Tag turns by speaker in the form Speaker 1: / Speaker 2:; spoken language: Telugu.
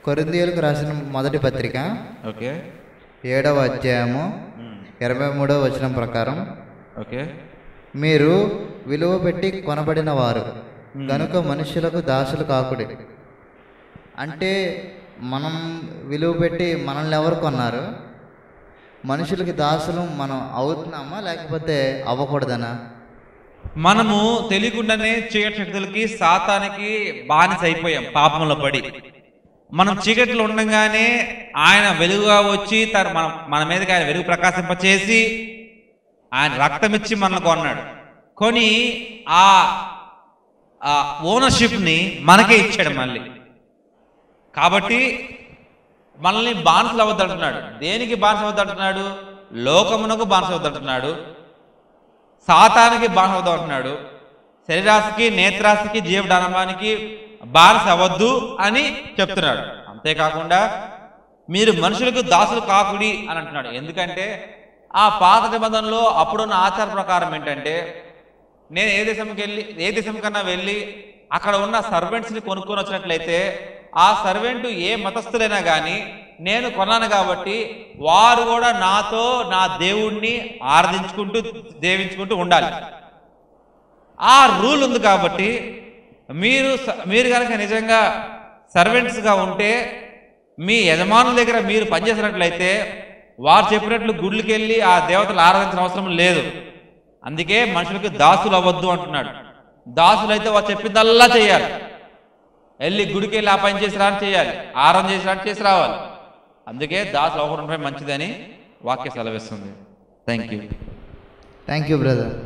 Speaker 1: కొరిందీయులకు రాసిన మొదటి పత్రిక
Speaker 2: ఓకే
Speaker 1: ఏడవ అధ్యాయము ఇరవై మూడవ వచనం ప్రకారం
Speaker 2: ఓకే
Speaker 1: మీరు విలువ పెట్టి కొనబడిన వారు కనుక మనుషులకు దాసులు కాకుడి అంటే మనం విలువ పెట్టి మనల్ని ఎవరు కొన్నారు మనుషులకి దాసులు మనం అవుతున్నామా లేకపోతే అవ్వకూడదనా
Speaker 2: మనము తెలియకుండానే చీకటి శక్తులకి సాతానికి బానిస అయిపోయాం పాపంలో పడి మనం చీకట్లో ఉండగానే ఆయన వెలుగుగా వచ్చి తన మన మన మీదకి ఆయన వెలుగు ప్రకాశింపచేసి ఆయన రక్తం ఇచ్చి మనల్ని కొన్నాడు కొని ఆ ఆ ఓనర్షిప్ని మనకే ఇచ్చాడు మళ్ళీ కాబట్టి మనల్ని బానిసలు అవద్దంటున్నాడు దేనికి బానిస అవద్దంటున్నాడు లోకమునకు బానిస అవద్దంటున్నాడు సాతానికి బానిస అవుదాం అంటున్నాడు శరీరాశికి నేత్రాశికి జీవడానమానికి బానిస అవ్వద్దు అని చెప్తున్నాడు అంతేకాకుండా మీరు మనుషులకు దాసులు కాకుడి అని అంటున్నాడు ఎందుకంటే ఆ పాత నిబంధనలో అప్పుడున్న ఆచార ప్రకారం ఏంటంటే నేను ఏ దేశంకి వెళ్ళి ఏ దేశం కన్నా వెళ్ళి అక్కడ ఉన్న సర్వెంట్స్ని కొనుక్కొని వచ్చినట్లయితే ఆ సర్వెంట్ ఏ మతస్థులైనా కానీ నేను కొన్నాను కాబట్టి వారు కూడా నాతో నా దేవుణ్ణి ఆరాధించుకుంటూ దేవించుకుంటూ ఉండాలి ఆ రూల్ ఉంది కాబట్టి మీరు స- మీరు కనుక నిజంగా సర్వెంట్స్గా ఉంటే మీ యజమానుల దగ్గర మీరు పనిచేసినట్లయితే వారు చెప్పినట్లు గుడ్లకి వెళ్ళి ఆ దేవతలు ఆరాధించిన అవసరం లేదు అందుకే మనుషులకు దాసులు అవ్వద్దు అంటున్నాడు దాసులు అయితే వారు చెప్పిందల్లా చేయాలి వెళ్ళి గుడికి వెళ్ళి ఆ పని చేసి రాని చేయాలి ఆరాధన చేసి రాని చేసి రావాలి అందుకే దాసులు అవ్వకుండా మంచిదని వాక్య సెలవిస్తుంది thank you
Speaker 1: thank you brother